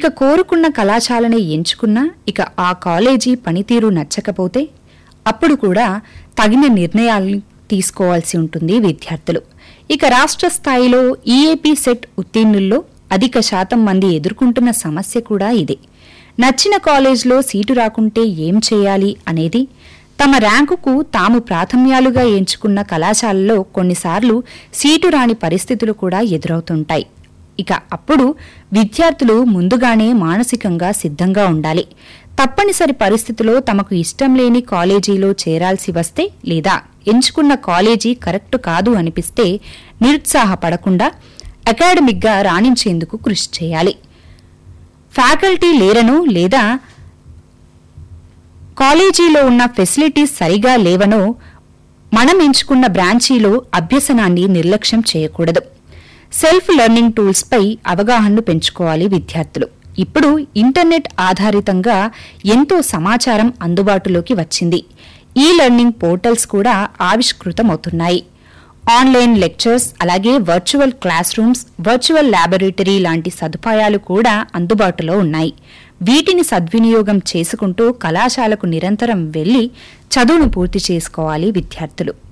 ఇక కోరుకున్న కళాశాలని ఎంచుకున్నా ఇక ఆ కాలేజీ పనితీరు నచ్చకపోతే అప్పుడు కూడా తగిన నిర్ణయాలు తీసుకోవాల్సి ఉంటుంది విద్యార్థులు ఇక రాష్ట్ర స్థాయిలో ఈఏపీ సెట్ ఉత్తీర్ణుల్లో అధిక శాతం మంది ఎదుర్కొంటున్న సమస్య కూడా ఇదే నచ్చిన కాలేజ్లో సీటు రాకుంటే ఏం చేయాలి అనేది తమ ర్యాంకుకు తాము ప్రాథమ్యాలుగా ఎంచుకున్న కళాశాలలో కొన్నిసార్లు సీటు రాని పరిస్థితులు కూడా ఎదురవుతుంటాయి ఇక అప్పుడు విద్యార్థులు ముందుగానే మానసికంగా సిద్ధంగా ఉండాలి తప్పనిసరి పరిస్థితిలో తమకు ఇష్టం లేని కాలేజీలో చేరాల్సి వస్తే లేదా ఎంచుకున్న కాలేజీ కరెక్ట్ కాదు అనిపిస్తే నిరుత్సాహపడకుండా అకాడమిక్గా రాణించేందుకు కృషి చేయాలి ఫ్యాకల్టీ లేరనో లేదా కాలేజీలో ఉన్న ఫెసిలిటీస్ సరిగా లేవనో మనం ఎంచుకున్న బ్రాంచీలో అభ్యసనాన్ని నిర్లక్ష్యం చేయకూడదు సెల్ఫ్ లెర్నింగ్ టూల్స్ పై అవగాహనను పెంచుకోవాలి విద్యార్థులు ఇప్పుడు ఇంటర్నెట్ ఆధారితంగా ఎంతో సమాచారం అందుబాటులోకి వచ్చింది ఈ లెర్నింగ్ పోర్టల్స్ కూడా ఆవిష్కృతమవుతున్నాయి ఆన్లైన్ లెక్చర్స్ అలాగే virtual classrooms virtual laboratory లాంటి సదుపాయాలు కూడా అందుబాటులో ఉన్నాయి వీటిని సద్వినియోగం చేసుకుంటూ కళాశాలకు నిరంతరం వెళ్లి చదువును పూర్తి చేసుకోవాలి విద్యార్థులు